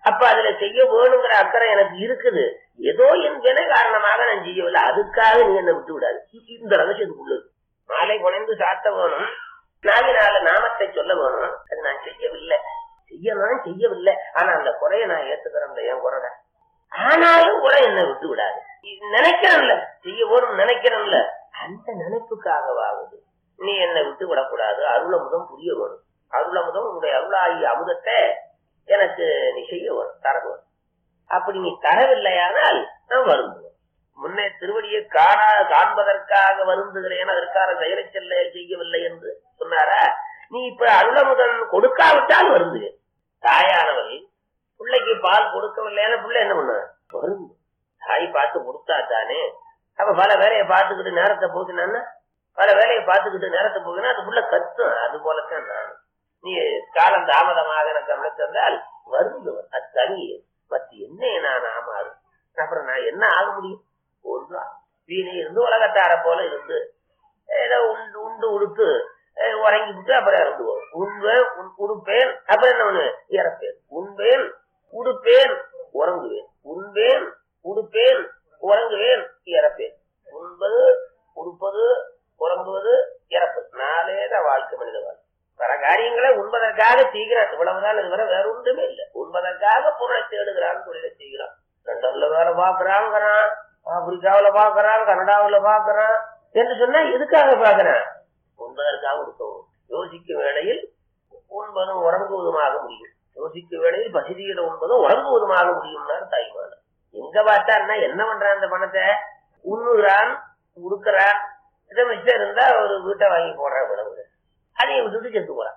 அப்ப அதுல செய்ய வேணுங்கிற அக்கறை எனக்கு இருக்குது ஏதோ என் வினை காரணமாக நான் செய்யவில்லை அதுக்காக நீ என்னை விட்டு விடாது இ- இந்த ரகசியத்துக்குள்ளது மாலை குணைந்து சாத்த வேணும் நாவினால நாமத்தை சொல்ல வேணும் அது நான் செய்யவில்லை செய்யணும் செய்யவில்லை ஆனா அந்த குறைய நான் ஏத்துக்கிறேன் என் குறை ஆனாலும் கூட என்னை விட்டு விடாது இ- நினைக்கிறேன்ல செய்ய வேணும் நினைக்கிறேன்ல அந்த நினைப்புக்காகவாகுது நீ என்னை விட்டு விடக்கூடாது அருளமுதம் புரிய வேணும் அருளமுதம் உன்னுடைய அருளாகிய அமுதத்தை எனக்கு நீ செய்ய வேணும் தர வேணும் அப்படி நீ தரவில்லையானால் நான் வருந்துவேன் முன்னே திருவடியை காணா காண்பதற்காக வருந்துகிறேன் அதற்காக செயலை செல்ல செய்யவில்லை என்று சொன்னாரா நீ இப்ப அருளமுதன் கொடுக்காவிட்டால் வருந்துவேன் தாயானவள் பிள்ளைக்கு பால் கொடுக்கவில்லைன்னா பிள்ளை என்ன பண்ண வருந்து தாய் பார்த்து கொடுத்தா தானே அப்ப பல வேலையை பார்த்துக்கிட்டு நேரத்தை போக்கினான்னா பல வேலையை பார்த்துக்கிட்டு நேரத்தை போக்கினா அது புள்ள கத்தும் அது போலத்தான் நான் நீ காலம் தாமதமாக எனக்கு அமைத்ததால் வருந்துவன் அது தனியே பத்து என்ன நான் ஆமாது அப்புறம் நான் என்ன ஆக முடியும் ஒன்று வீணை இருந்து உலகத்தார போல இருந்து ஏதோ உண்டு உண்டு உடுத்து அஹ் உறங்கி விட்டு அப்புறம் இறந்துவோம் உண்பேன் உன்- உடுப்பேன் அப்புறம் என்ன ஒண்ணு இறப்பேன் உண்பேன் உடுப்பேன் உறங்குவேன் உண்பேன் உடுப்பேன் உறங்குவேன் இறப்பேன் உண்பது உடுப்பது உறங்குவது இறப்பது நாளே தான் வாழ்க்கை மனித வாழ்க்கை பல காரியங்களை உண்பதற்காக செய்கிறான் இவ்வளவுதான் இதுவரை வேற ஒன்றுமே இல்லை உண்பதற்காக பொருளை தேடுகிறான் தொழிலை செய்கிறான் லண்டன்ல வேலை பாக்குறாங்கிறான் ஆப்பிரிக்காவுல பாக்குறான் கனடாவுல பாக்குறான் என்று சொன்னா எதுக்காக பாக்குறான் உண்பதற்காக இருக்கவும் யோசிக்க வேளையில் உண்பதும் உறங்குவதுமாக முடியும் யோசிக்க வேளையில் பசிதியிட உண்பதும் உறங்குவதுமாக முடியும்னார் தாய்மான எங்க பார்த்தான்னா என்ன பண்றான் அந்த பணத்தை உண்ணுகிறான் உடுக்கிறான் இதை மிச்சம் இருந்தா ஒரு வீட்டை வாங்கி போடுறான் விடவுது அதையை விட்டுட்டு செத்து போறான்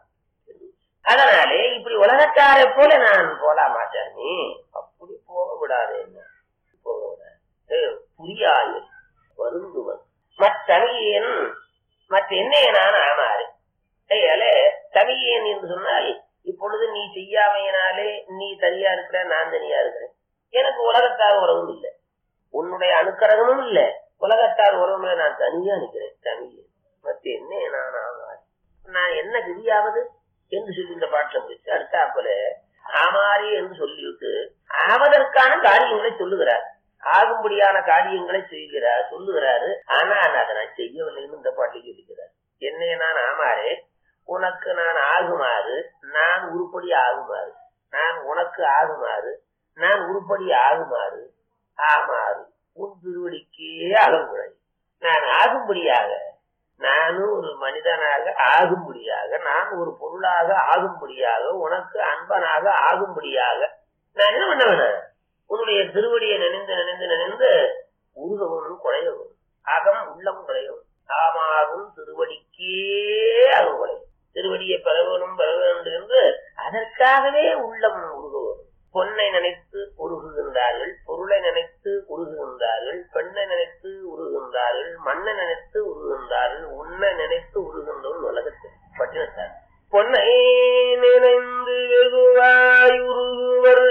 அதனாலே இப்படி உலகத்தாரை போல நான் போலாமா சாமி அப்படி போக விடாது என்ன போக விடாது ஏய், புரியாயில் வருந்துவன் மற்றவியன் மற்ற என்னையனான ஆமாறு கையாலே தமியன் என்று சொன்னால் இப்பொழுது நீ செய்யாமையினாலே நீ தனியா இருக்கிற நான் தனியா இருக்கிறேன் எனக்கு உலகத்தார் உறவும் இல்லை உன்னுடைய அணுக்கரகமும் இல்ல உலகத்தார் உறவுமே நான் தனியா நிற்கிறேன் தமியன் மற்ற என்ன நான் ஆமாறு நான் என்ன கதியாவது என்று சொல்லி இந்த பாட்டில் முடிச்சு அடுத்தாப்புல ஆமாரி என்று சொல்லிவிட்டு ஆவதற்கான காரியங்களை சொல்லுகிறார் ஆகும்படியான காரியங்களை செய்கிறார் சொல்லுகிறாரு ஆனா அதை நான் செய்யவில்லைன்னு இந்த பாட்டில் சொல்லுகிறார் என்னை நான் ஆமாறு உனக்கு நான் ஆகுமாறு நான் உருப்படி ஆகுமாறு நான் உனக்கு ஆகுமாறு நான் உருப்படி ஆகுமாறு ஆமாறு உன் திருவடிக்கே அகங்குழை நான் ஆகும்படியாக நானும் ஒரு மனிதனாக ஆகும்படியாக நான் ஒரு பொருளாக ஆகும்படியாக உனக்கு அன்பனாக ஆகும்படியாக நான் என்ன பண்ண வேணும் உன்னுடைய திருவடியை நினைந்து நினைந்து நினைந்து உருகவும் குறையவும் அகம் உள்ளம் குறையும் ஆமாகும் திருவடிக்கே அகம் குறையும் திருவடியை பெற வேணும் பெற வேண்டும் என்று அதற்காகவே உள்ளம் உருகுவோம் பொன்னை நினைத்து உருகுகின்றார்கள் பொருளை நினைத்து உருகுகின்றார்கள் பெண்ணை நினைத்து உருகுகின்றார்கள் மண்ணை நினைத்து உருகுகின்றார்கள் உன்னை நினைத்து உருகின்றவன் உலகத்தில் பட்டினத்தார் பொன்னை நினைந்து வெகுவாய் உருகுவர்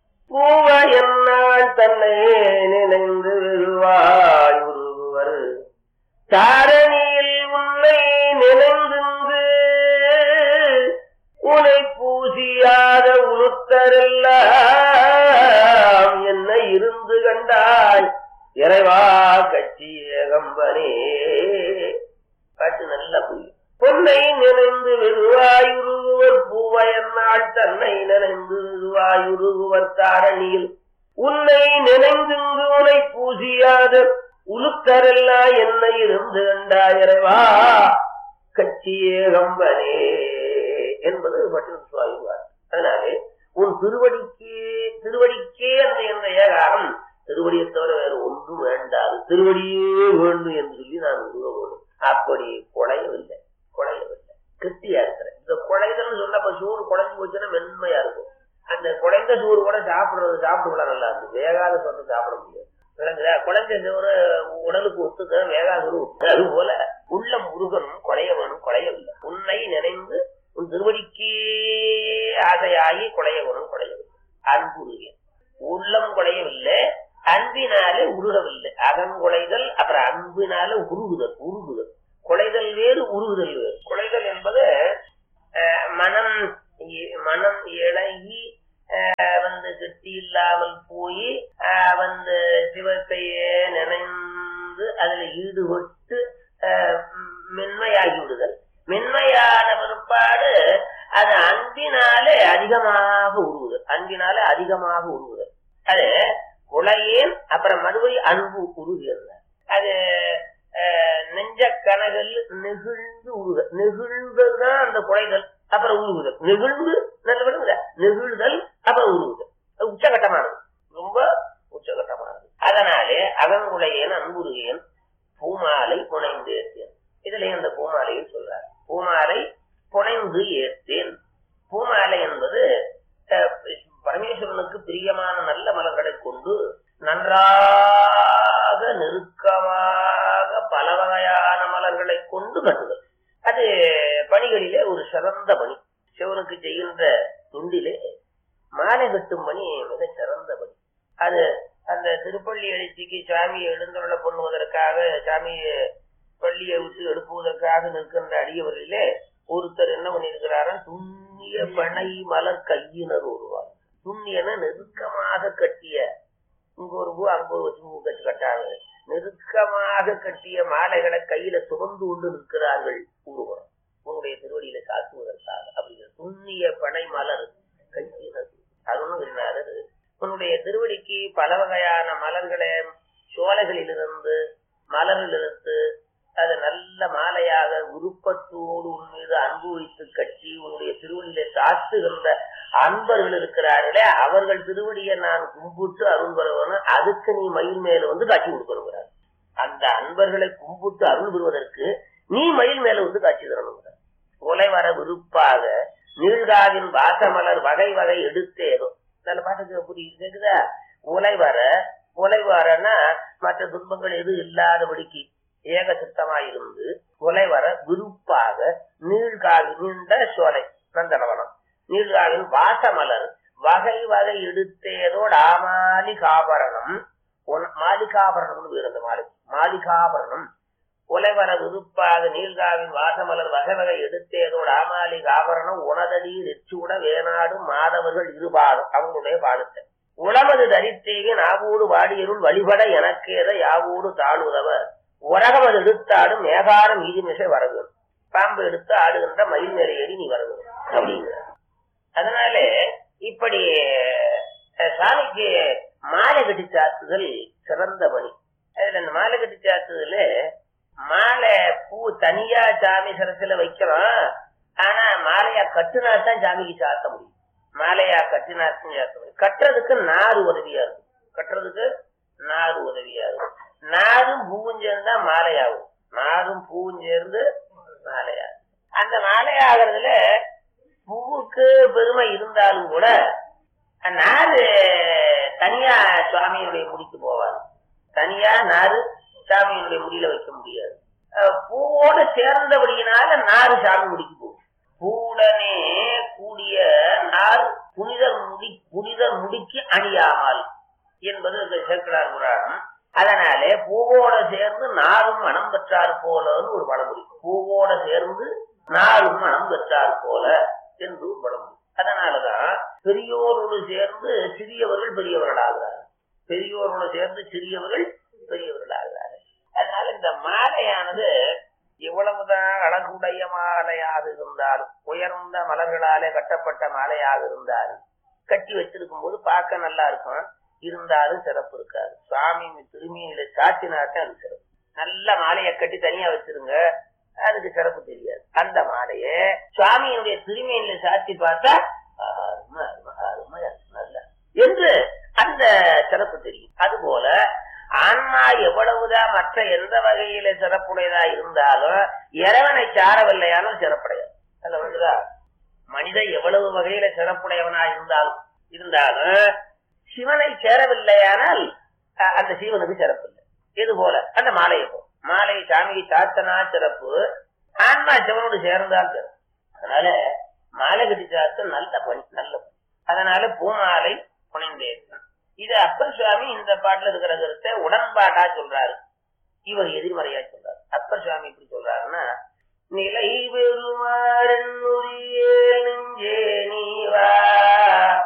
பூவையன்னால் தன்னை நினைந்து வெகுவாய் உருகுவர் தாரணியில் உன்னை நினைந்து உனை பூசியாத உளுத்தரெல்லாம் என்ன இருந்து கண்டாய் இறைவா கட்சி ஏகம்பனே பாட்டு நல்ல புரியும் பொன்னை நினைந்து வெகுவாயுருகுவர் பூவயன்னாள் தன்னை நினைந்து வெகுவாயுருகுவர் தாரணியில் உன்னை நினைந்து உனை பூசியாத உளுத்தரெல்லாம் என்ன இருந்து கண்டாயிரவா கட்சியே கம்பனே என்பது மட்டும் சுவாமிவார் அதனாலே உன் திருவடிக்கே திருவடிக்கே அந்த என்ற ஏகாரம் திருவடியை தவிர வேற ஒன்றும் வேண்டாது திருவடியே வேண்டும் என்று சொல்லி நான் உருவ வேண்டும் அப்படி குழையவில்லை குழையவில்லை கிருத்தியா இருக்கிறேன் இந்த குழைதல்னு சொன்னப்ப சோறு குழைஞ்சு போச்சுன்னா மென்மையா இருக்கும் அந்த குழைந்த சோறு கூட சாப்பிடுறது சாப்பிட்டுக்கலாம் நல்லா இருக்கு வேகாத சோறு சாப்பிட முடியாது விளங்குதா குழந்தை சோறு உடலுக்கு ஒத்துக்க வேகாத சோறு ஒத்துக்க. அது போல உள்ளம் முருகனும் குழைய வேணும் குழையவில்லை உன்னை நினைந்து உன் திருவடிக்கே ஆசையாகி குழைய வேணும் குழையவில்லை அன்புருக உள்ளம் குழையவில்லை அன்பினாலே உருகவில்லை அகங்குலைதல் அப்புறம் அன்பினால உருகுதல் உருகுதல் குலைதல் வேறு உருகுதல் வேறு குலைதல் என்பது அஹ், மனம் இ- மனம் இழகி அஹ், வந்து கிட்ட இல்லாமல் போய் வந்து சிவத்தையே நினைந்து அதுல ஈடுபட்டு ஆஹ், மென்மையாகி விடுதல் மென்மையான பிற்பாடு அது அன்பினாலே அதிகமாக உருவுதல் அன்பினாலே அதிகமாக உருவுதல் அது குலையேன் அப்புறம் மறுபடி அன்பு உருகிறது அது ஆஹ், நெஞ்ச கனகல் நெகிழ்ந்து உருக நெகிழ்ந்ததுதான் அந்த குலைதல் அப்புறம் உருகுதல் நெகிழ்ந்து நல்ல விடுங்க நெகிழ்தல் அப்புறம் உருகுதல் அது உச்சகட்டமானது ரொம்ப உச்சகட்டமானது அதனாலே அகங்குலையேன் அன்புருகேன் பூமாலை புனைந்து ஏற்றேன் இதுல அந்த பூமாலையை சொல்றார் பூமாலை புனைந்து ஏற்றேன் பூமாலை என்பது அஹ், பரமேஸ்வரனுக்கு பிரியமான நல்ல மலர்களை கொண்டு நன்றாக நெருக்கமாக பல வகையான மலர்களை கொண்டு கட்டுதல் அது பணிகளிலே ஒரு சிறந்த பணி சிவனுக்கு செய்கின்ற துண்டிலே மாலை கட்டும் பணி மிக சிறந்த பணி அது அந்த திருப்பள்ளி எழுச்சிக்கு சாமியை எழுந்தருள பண்ணுவதற்காக சாமியை பள்ளியை விட்டு எழுப்புவதற்காக நிற்கின்ற அடியவர்களிலே ஒருத்தர் என்ன பண்ணியிருக்கிறாரா துண்ணிய பனை மலர் கையினர் ஒருவார் துண்ணியன நெருக்கமாக கட்டிய இங்க ஒரு பூ அங்க ஒரு பூ கட்டி கட்டாங்க நெருக்கமாக கட்டிய மாலைகளை கையில சுமந்து கொண்டு நிற்கிறார்கள் ஊர்வலம் உன்னுடைய திருவடியில சாத்துவதற்காக அப்படிங்கிற துண்ணிய பனை மலர் கையினர் அருணகிரிநாதர் உன்னுடைய திருவடிக்கு பல வகையான மலர்களை சோலைகளிலிருந்து மலரிலிருந்து அது நல்ல மாலையாக விருப்பத்தோடு உன் மீது அன்பு வைத்து கட்டி உன்னுடைய திருவடியில சாத்துகின்ற அன்பர்கள் இருக்கிறார்களே அவர்கள் திருவடியை நான் கும்பிட்டு அருள் பெறுவன அதுக்கு நீ மயில் மேல வந்து காட்சி கொடுக்கணுங்கிறார் அந்த அன்பர்களை கும்பிட்டு அருள் பெறுவதற்கு நீ மயில் மேல வந்து காட்சி தரணுங்கிறார் கொலை வர விருப்பாக நீழ்காவின் வாசமலர் வகை வகை எடுத்தேதோ நல்ல பாட்டுக்கு புரியுது கேக்குதா உலை வர உலை வரனா மற்ற துன்பங்கள் எதுவும் இல்லாதபடிக்கு ஏக சித்தமாயிருந்து கொலை வர விருப்பாக நீழ்காவி நீண்ட சோலை நந்தனவனம் நீழ்காவின் வாசமலர் வகை வகை எடுத்தேதோட ஆமாலி காபரணம் உன்- மாலிகாபரணம்னு பேர் அந்த மாலை மாலிகாபரணம் உலைவர விருப்பாக நீழ்காவின் வாசமலர் வகை வகை எடுத்தேதோட ஆமாலி ஆபரணம் உனதடி நெச்சூட வேணாடும் மாதவர்கள் இருபாடும் அவங்களுடைய பாடத்தை உளமது தரித்தேகி நாவோடு வாடியருள் வழிபட எனக்கேத யாவோடு தாழுதவ உலகமது எடுத்தாடும் மேகாரம் மீதிமிசை வரகு பாம்பு எடுத்து ஆடுகின்ற மயில் மேலே ஏறி நீ வரகு அப்படிங்கிற அதனால இப்படி அஹ், சாமிக்கு மாலை கட்டி சாத்துதல் சிறந்த பணி அதுல இந்த மாலை கட்டி சாத்துதல மாலை பூ தனியா சாமி சரத்துல வைக்கிறோம் ஆனா மாலையா கட்டுனா தான் சாமிக்கு சாத்த முடியும் மாலையா கட்டினா தான் சாத்த முடியும் கட்டுறதுக்கு நாறு உதவியா இருக்கும் கட்டுறதுக்கு நாறு உதவியா இருக்கும் நாரும் பூவும் சேர்ந்தா மாலையாகும் நாரும் பூவும் சேர்ந்து மாலையாகும் அந்த மாலையாகிறதுல பூவுக்கு பெருமை இருந்தாலும் கூட நாறு தனியா சுவாமியினுடைய முடிக்கு போவாது தனியா நாறு சாமியினுடைய முடியில வைக்க முடியாது அஹ் பூவோடு சேர்ந்தபடியினால நாறு சாமி முடிக்கு போகும் பூவுடனே கூடிய நார் புனிதர் முடி புனிதர் முடிக்கு அணியாமல் என்பது இந்த சேக்கடார் புராணம் அதனாலே பூவோட சேர்ந்து நாரும் மனம் பெற்றார் போலன்னு ஒரு பழமொழி பூவோட சேர்ந்து நாரும் மனம் பெற்றார் போல என்று ஒரு பழமொழி அதனாலதான் பெரியோரோடு சேர்ந்து சிறியவர்கள் பெரியவர்களாகிறார்கள் பெரியோரோடு சேர்ந்து சிறியவர்கள் பெரியவர்களாகிறார்கள் அதனால இந்த மாலையானது எவ்வளவுதான் அழகுடைய மாலையாக இருந்தாலும் உயர்ந்த மலர்களாலே கட்டப்பட்ட மாலையாக இருந்தாலும் கட்டி வச்சிருக்கும் போது பார்க்க நல்லா இருக்கும் இருந்தாலும் சிறப்பு இருக்காது சுவாமி திரும்பியில சாத்தினாத்தான் அது சிறப்பு நல்ல மாலையை கட்டி தனியா வச்சிருங்க அதுக்கு சிறப்பு தெரியாது அந்த மாலைய சுவாமியினுடைய திருமையில சாத்தி பார்த்தா ஆஹா, அருமை, அருமை, அருமையா இருக்கு, நல்லா என்று அந்த சிறப்பு தெரியும் அதுபோல ஆன்மா எவ்வளவுதான் மற்ற எந்த வகையில சிறப்புடையதா இருந்தாலும் இறைவனை சாரவில்லையாலும் சிறப்புடையது அதுல வந்துதா மனிதன் எவ்வளவு வகையில சிறப்புடையவனா இருந்தாலும் இருந்தாலும் சிவனை சேரவில்லையானால் அஹ், அந்த சிவனுக்கு சிறப்பு இல்லை இது போல அந்த மாலையை போ மாலை சாமியை சாத்தனா சிறப்பு ஆன்மா சிவனோடு சேர்ந்தால் சிறப்பு அதனால மாலை கட்டி சாத்த நல்ல பணி நல்ல பணி அதனால பூமாலை புனைந்தேன் இது அப்பர் சுவாமி இந்த பாட்டுல இருக்கிற கருத்தை உடன்பாட்டா சொல்றாரு இவர் எதிர்மறையா சொல்றாரு அப்பர் சுவாமி இப்படி சொல்றாருன்னா நிலை பெறுமாறன் நெஞ்சே நீவா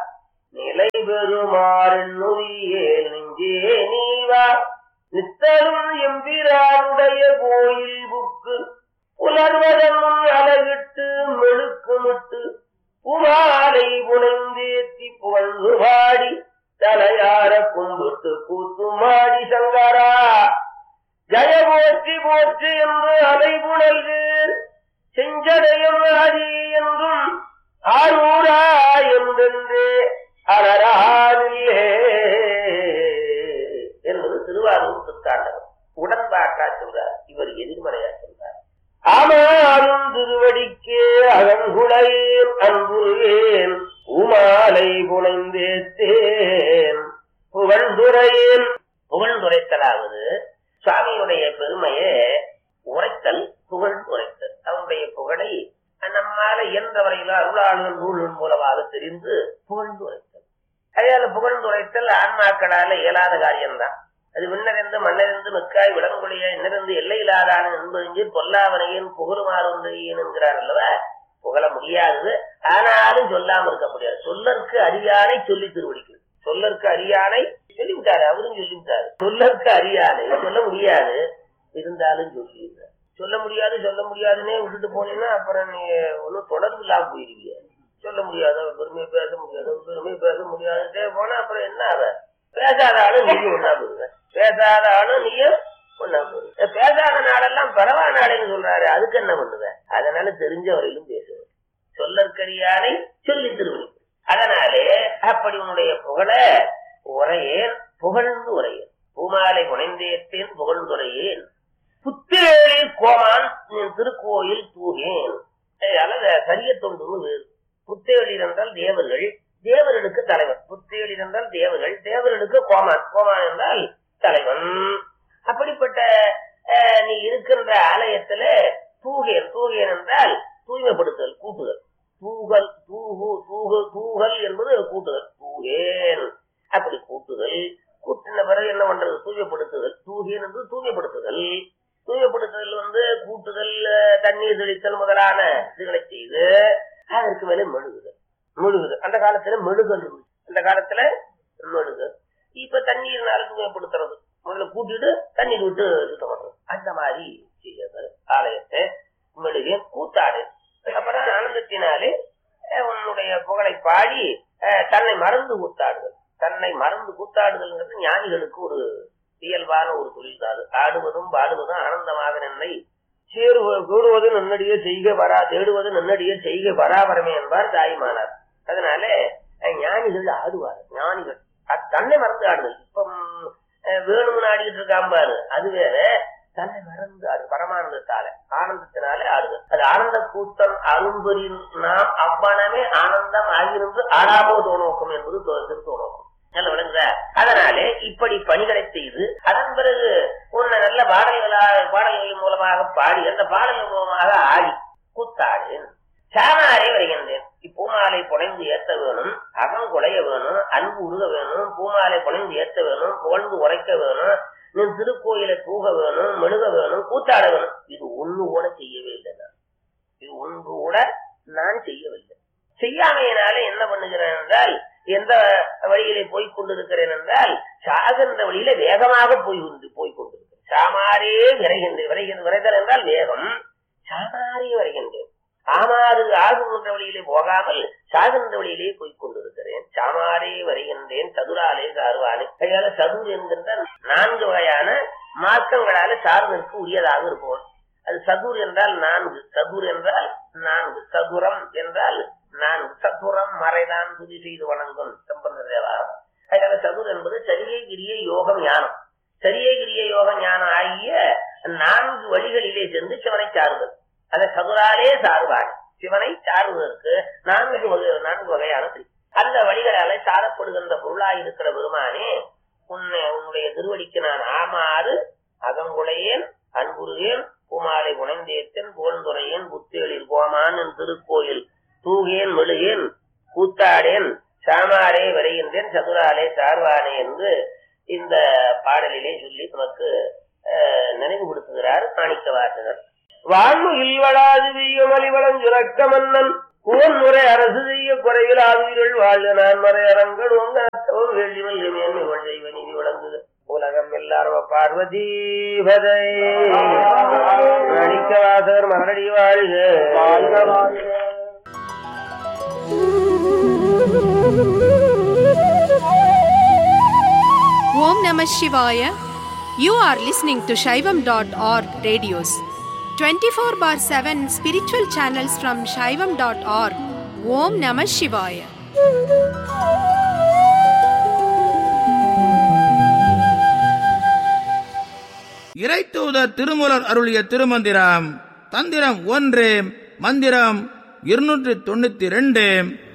நிலை பெறுமாறுயே நெஞ்சே நீவா நித்தலும் எம்பிரானுடைய கோயில் புக்கு புலர்வதன் அழகிட்டு மெழுக்குமிட்டு புமாலை புனைந்தேத்தி புகழ்ந்து பாடி தலையார கும்பிட்டு கூத்துமாடி சங்கரா ஜய போற்றி போற்றி என்று அலைபுணல்கீர் செஞ்சடையும் ஆதி என்றும் ஆரூரா என்றென்றே அறரானில்லே என்பது திருவாரூர் திருத்தாண்டகம் உடன்பாட்டா சொல்றார் இவர் எதிர்மறையா சொல்றார் ஆமாறும் திருவடிக்கே அகங்குளையேன் அன்புருவேன் உமாலை புனைந்தேத்தேன் புகழ்ந்துரையேன் புகழ்ந்துரைத்தலாவது சுவாமியுடைய பெருமையை உரைத்தல் புகழ் உரைத்தல் அவனுடைய புகழை நம்மால இயன்றவரையில அருளாளர் நூலின் மூலமாக தெரிந்து புகழ்ந்து உரைத்தல் அதனால புகழ்ந்து உரைத்தல் ஆன்மாக்களால இயலாத காரியம்தான் அது விண்ணறிந்து மண்ணறிந்து மிக்காய் விடங்குழிய இன்னிருந்து எல்லையில்லாதான என்பது பொல்லாவனையின் புகழுமாறுன்றையன் என்கிறார் அல்லவா புகழ முடியாதது ஆனாலும் சொல்லாம இருக்க முடியாது சொல்லற்கு அறியானை சொல்லி திருவடிக்கிறது சொல்லற்கு அறியானை சொல்லிவிட்டாரு அவரும் சொல்லிவிட்டாரு சொல்லற்கு அறியானை சொல்ல முடியாது இருந்தாலும் சொல்லிடுறாரு சொல்ல முடியாது சொல்ல முடியாதுன்னே விட்டுட்டு போனீங்கன்னா அப்புறம் நீ ஒன்னும் தொடர்பு இல்லாம போயிருவீங்க சொல்ல முடியாது அவன் பெருமையை பேச முடியாது அவன் பெருமையை பேச முடியாதுட்டே போனா அப்புறம் என்ன ஆவ பேசாத ஆளும் நீயும் ஒன்னா போயிருவ பேசாத ஆளும் நீயும் ஒன்னா போயிருவ பேசாத நாளெல்லாம் பரவா நாடுன்னு சொல்றாரு அதுக்கு என்ன பண்ணுவ அதனால தெரிஞ்ச வரையிலும் பேசுவேன் சொல்லற்கரியானை சொல்லி திருவடி அதனாலே அப்படி உன்னுடைய புகழ உரையேன் புகழ்ந்து உரையேன் பூமாலை புனைந்தேத்தேன் புகழ்ந்துரையேன் புத்தேளில் கோமான் நின் திருக்கோயில் தூகேன் அதனால சரிய தொண்டுன்னு வேறு புத்தேளிர் என்றால் தேவர்கள் தேவர்களுக்கு தலைவன் புத்தேளிர் என்றால் தேவர்கள் தேவர்களுக்கு கோமான் கோமான் என்றால் தலைவன் அப்படிப்பட்ட அஹ், நீ இருக்கின்ற ஆலயத்துல தூகேன் தூகேன் என்றால் தூய்மைப்படுத்தல் கூட்டுதல் தூகல் தூகு தூகு தூகல் என்பது கூட்டுதல் தூகேன் அப்படி கூட்டுதல் கூட்டின பிறகு என்ன பண்றது தூய்மைப்படுத்துதல் தூகேன் என்று தூய்மைப்படுத்துதல் தூய்மைப்படுத்துதல் வந்து கூட்டுதல் அஹ், தண்ணீர் தெளித்தல் முதலான இதுகளை செய்து அதற்கு மேல மெழுகுதல் மெழுகுதல் அந்த காலத்துல மெழுகல் இருந்துச்சு அந்த காலத்துல மெழுகல் இப்ப தண்ணீர்னால தூய்மைப்படுத்துறது முதல்ல கூட்டிட்டு தண்ணீர் விட்டு சுத்தம் பண்றது அந்த மாதிரி செய்யறது ஆலயத்தை மெழுகு கூத்தாடு அப்புறம் ஆனந்தத்தினாலே அஹ், உன்னுடைய புகழை பாடி அஹ், தன்னை மறந்து கூத்தாடுதல் தன்னை மறந்து கூத்தாடுதல்ங்கிறது ஞானிகளுக்கு ஒரு இயல்பான ஒரு தொழில் தான் அது ஆடுவதும் பாடுவதும் ஆனந்தமாக என்னை சேருவ கூடுவது நன்னடியே செய்க வரா தேடுவது நன்னடியே செய்க பராபரமே என்பார் தாய்மானார் அதனால அஹ், ஞானிகள் ஆடுவார் ஞானிகள் அது தன்னை மறந்து ஆடுதல் இப்ப ம், அஹ், வேணும்னு ஆடிட்டு இருக்கான் பாரு அது வேற தன்னை மறந்து ஆடு பரமானந்தத்தால ஆனந்தத்தினாலே ஆடுதல் அது ஆனந்த கூட்டம் அரும்பொறில் நாம் அவ்வனமே ஆனந்தம் ஆகியிருந்து ஆடாமோ தோணோக்கம் என்பது தோ- திருத்தோணோக்கம் நல்ல விளங்குதா அதனாலே இப்படி பணிகளை செய்து அதன் பிறகு உன்னை நல்ல பாடல்களா பாடல்களின் மூலமாக பாடி அந்த பாடல்கள் மூலமாக ஆடி கூத்தாடு சாமாரே வருகின்றேன் இப்பூமாலை புனைந்து ஏத்த வேணும் அகம் குலைய வேணும் அன்பு உருக வேணும் பூமாலை புனைந்து ஏத்த வேணும் புகழ்ந்து உரைக்க வேணும் நின் திருக்கோயிலை தூக வேணும் மெழுக வேணும் கூத்தாட வேணும் இது ஒண்ணு கூட செய்யவே இல்லை நான் இது ஒன்று கூட நான் செய்யவில்லை செய்யாமையினால என்ன பண்ணுகிறேன் என்றால் எந்த வழியிலே போய்க் கொண்டிருக்கிறேன் என்றால் சாகின்ற வழியில வேகமாக போய் கொண்டு போய் கொண்டிருக்கிறேன் சாமாரே விரைகின்றேன் விரைகின்ற விரைதல் என்றால் வேகம் சாமாரே விரைகின்றேன் ஆமாறு ஆகுகின்ற வழியிலே போகாமல் சாகின்ற வழியிலே போய்க் கொண்டிருக்கிறேன் சாமாரே வருகின்றேன் சதுராலே சார்வாலே கையால சதுர் என்கின்ற நான்கு வகையான மார்க்கங்களால சார்வதற்கு உரியதாக இருப்போம் அது சதுர் என்றால் நான்கு சதுர் என்றால் நான்கு சதுரம் என்றால் நான்கு சதுரம் மறைதான் துதி செய்து வணங்கும் சம்பந்த தேவாரம் அதனால சதுர் என்பது சரியை கிரிய யோகம் ஞானம் சரியை கிரிய யோக ஞானம் ஆகிய நான்கு வழிகளிலே சென்று சிவனை சாருதல் அதை சதுராலே சார்வாள் சிவனை சாருவதற்கு நான்கு வகை நான்கு வகையான திரி. அந்த வழிகளால சாரப்படுகின்ற பொருளாய் இருக்கிற பெருமானே உன்னை உன்னுடைய திருவடிக்கு நான் ஆமாறு அகங்குளையேன் அன்புருகேன் பூமாலை புனைந்தேத்தன் புகழ்ந்துரையேன் புத்தேளில் கோமான் என் திருக்கோயில் தூகேன் மெழுகேன் கூத்தாடேன் சாமாரே வரைகின்றேன் சதுராலே சார்வானே என்று இந்த பாடலிலே சொல்லி நமக்கு அஹ், நினைவுபடுத்துகிறார் மாணிக்க வாசகர் வாழ்வு இல்வளாது வீகமலிவளம் சுரக்க மன்னன் கோன் முறை அரசு செய்ய குறைவில் ஆவிகள் வாழ்க நான் மறை அரங்கள் உங்க வேள்வி மல்க மேன்மை கொள்ளைவ நீதி வழங்குக உலகம் எல்லாரும் பார்வதி பதை அழிக்க வாசகர் மகனடி வாழ்க வாழ்க வாழ்க Om Namah Shivaya. You are listening to Shaivam.org radios. 24 bar 7 spiritual channels from Shaivam.org. Om Namah Shivaya. இறைத்தூதர் திருமுலர் அருளிய திருமந்திரம் தந்திரம் ஒன்று மந்திரம் இருநூற்று தொண்ணூத்தி ரெண்டு